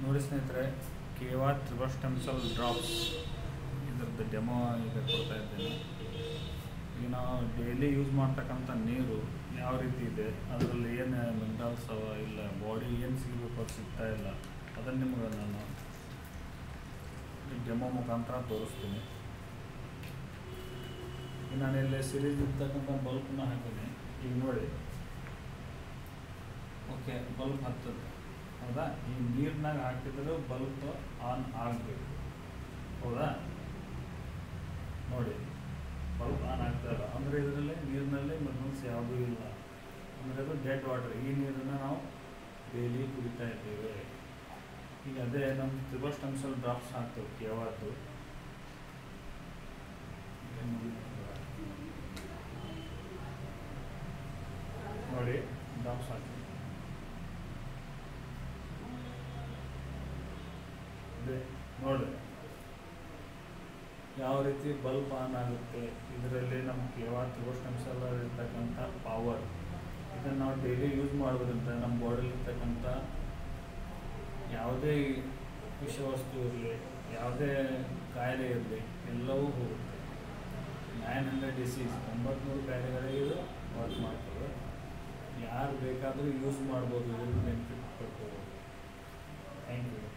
ನೋಡಿ ಸ್ನೇಹಿತರೆ ಕೇವಾ ಟ್ರಿಬಸ್ಟೆಮ್ಸಲ್ ಡ್ರಾಪ್ಸ್ ಇದ್ರದ್ದು ಡೆಮೋ ಈಗ ಕೊಡ್ತಾ ಇದ್ದೇನೆ ಈಗ ನಾವು ಡೈಲಿ ಯೂಸ್ ಮಾಡ್ತಕ್ಕಂಥ ನೀರು ಯಾವ ರೀತಿ ಇದೆ ಅದರಲ್ಲಿ ಏನು ಮಿನರಲ್ಸ್ ಅವ ಇಲ್ಲ ಬಾಡಿ ಏನು ಸಿಗಬೇಕು ಅದು ಸಿಗ್ತಾ ಇಲ್ಲ ಅದನ್ನು ನಿಮ್ಗೆ ನಾನು ಡೆಮೋ ಮುಖಾಂತರ ತೋರಿಸ್ತೀನಿ ಈಗ ನಾನು ಇಲ್ಲಿ ಸಿರೀಸ್ ಇರ್ತಕ್ಕಂಥ ಬಲ್ಬ್ನ ಹಾಕಿದ್ದೀನಿ ಈಗ ನೋಡಿ ಓಕೆ ಬಲ್ಬ್ ಹತ್ತದ ಹೌದಾ ಈ ನೀರಿನಾಗ ಹಾಕಿದ್ರೆ ಬಲ್ಬ್ ಆನ್ ಆಗಬೇಕು ಹೌದಾ ನೋಡಿ ಬಲ್ಬ್ ಆನ್ ಆಗ್ತಾ ಇಲ್ಲ ಅಂದರೆ ಇದರಲ್ಲಿ ನೀರಿನಲ್ಲಿ ಮಿನರಲ್ಸ್ ಯಾವುದೂ ಇಲ್ಲ ಅಂದರೆ ಅದು ಡೆಡ್ ವಾಟರ್ ಈ ನೀರನ್ನು ನಾವು ಡೈಲಿ ಕುಡಿತಾ ಇದ್ದೇವೆ ಈಗ ಅದೇ ನಮ್ಮ ತ್ರಿಬಲ್ ಸ್ಟಮ್ಸಲ್ ಡ್ರಾಪ್ಸ್ ಹಾಕ್ತೇವೆ ಕೇವಾದ್ದು ನೋಡಿ ಡ್ರಾಪ್ಸ್ ಹಾಕ್ತೀವಿ ಅದೇ ನೋಡಿ ಯಾವ ರೀತಿ ಬಲ್ಬ್ ಆನ್ ಆಗುತ್ತೆ ಇದರಲ್ಲಿ ನಮ್ಮ ಕೇವಾ ತ್ರಿಗೋಷ್ಟಂಶಲ್ಲ ಇರ್ತಕ್ಕಂಥ ಪವರ್ ಇದನ್ನು ನಾವು ಡೈಲಿ ಯೂಸ್ ಮಾಡೋದ್ರಿಂದ ನಮ್ಮ ಬಾಡಿಲಿ ಇರ್ತಕ್ಕಂಥ ಯಾವುದೇ ವಿಷವಸ್ತು ಇರಲಿ ಯಾವುದೇ ಕಾಯಿಲೆ ಇರಲಿ ಎಲ್ಲವೂ ಹೋಗುತ್ತೆ ನೈನ್ ಹಂಡ್ರೆಡ್ ಡಿಸೀಸ್ ಒಂಬತ್ನೂರು ಕಾಯಿಲೆಗಳಿಗೆ ಇದು ವರ್ಕ್ ಮಾಡ್ತದೆ ಯಾರು ಬೇಕಾದರೂ ಯೂಸ್ ಮಾಡ್ಬೋದು ಇದ್ರ ಬೆನಿಫಿಟ್ ಪಡ್ಕೋಬೋದು ಥ್ಯಾಂಕ್ ಯು